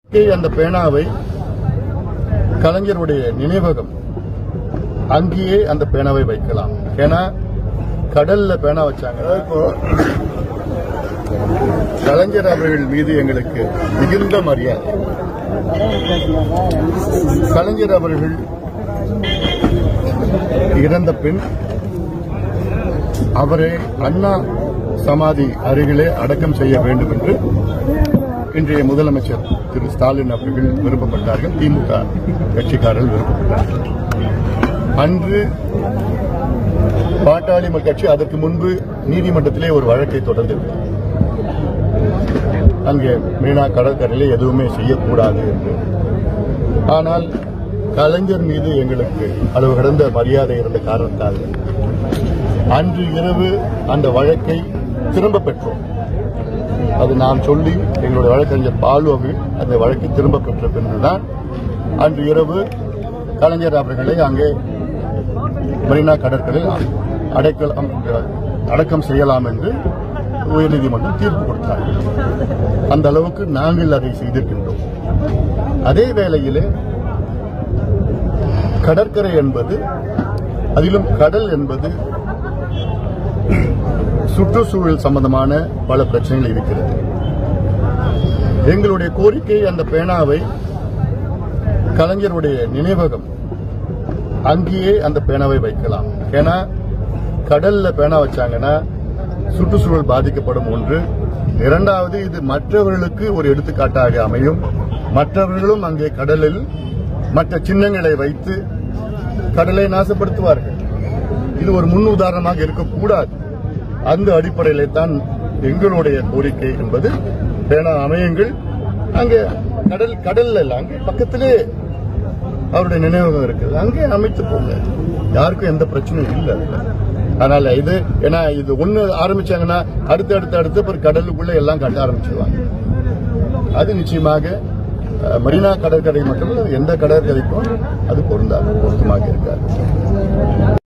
அந்த பேனாவை கலைஞருடைய நினைவகம் அங்கேயே அந்த பேனாவை வைக்கலாம் ஏன்னா கடல்ல பேனா வச்சாங்க இப்போ கலைஞர் அவர்கள் மீது எங்களுக்கு மிகுந்த மரியாதை கலைஞர் அவர்கள் இறந்த பின் அவரை அண்ணா சமாதி அருகிலே அடக்கம் செய்ய வேண்டும் என்று இன்றைய முதலமைச்சர் திரு ஸ்டாலின் அவர்கள் விருப்பப்பட்டார்கள் திமுக கட்சிக்காரர்கள் விருப்பப்பட்டார்கள் அன்று பாட்டாளி மக்கள் கட்சி அதற்கு முன்பு நீதிமன்றத்திலே ஒரு வழக்கை தொடர்ந்தது அங்கே மீனா கடற்கரையிலே எதுவுமே செய்யக்கூடாது என்று ஆனால் கலைஞர் மீது எங்களுக்கு அளவு கடந்த மரியாதை இருந்த காரணத்தால் அன்று இரவு அந்த வழக்கை திரும்ப பெற்றோம் அது நாம் சொல்லி எங்களுடைய வழக்கறிஞர் பாலு அவர்கள் அந்த வழக்கை திரும்ப பெற்ற பின்புதான் அன்று இரவு கலைஞர் அவர்களை அங்கே மெரினா கடற்கரையில் அடைக்கலாம் அடக்கம் செய்யலாம் என்று உயர்நீதிமன்றம் தீர்ப்பு கொடுத்தார் அந்த அளவுக்கு நாங்கள் அதை செய்திருக்கின்றோம் அதே வேளையிலே கடற்கரை என்பது அதிலும் கடல் என்பது சுற்றுச்சூழல் சம்பந்தமான பல பிரச்சனைகள் இருக்கிறது எங்களுடைய கோரிக்கை அந்த பேனாவை கலைஞருடைய நினைவகம் அங்கேயே அந்த பேனாவை வைக்கலாம் ஏன்னா கடல்ல பேனா வச்சாங்கன்னா சுற்றுச்சூழல் பாதிக்கப்படும் ஒன்று இரண்டாவது இது மற்றவர்களுக்கு ஒரு எடுத்துக்காட்டாக அமையும் மற்றவர்களும் அங்கே கடலில் மற்ற சின்னங்களை வைத்து கடலை நாசப்படுத்துவார்கள் இது ஒரு முன் உதாரணமாக இருக்கக்கூடாது அந்த அடிப்படையிலே தான் எங்களுடைய கோரிக்கை என்பது பேனா அமையங்கள் அங்கே கடல் கடல்ல இல்ல அங்கே பக்கத்திலே அவருடைய நினைவகம் இருக்குது அங்கே அமைத்து போங்க யாருக்கும் எந்த பிரச்சனையும் இல்லை அதுல. அதனால இது ஏன்னா இது ஒண்ணு ஆரம்பிச்சாங்கன்னா அடுத்து அடுத்து அடுத்து அப்புறம் கடலுக்குள்ள எல்லாம் கட்ட ஆரம்பிச்சிருவாங்க அது நிச்சயமாக அஹ், மெரினா கடற்கரை மட்டும் இல்ல, எந்த கடற்கரைக்கும் அது பொருந்தாது பொருத்தமாக இருக்காது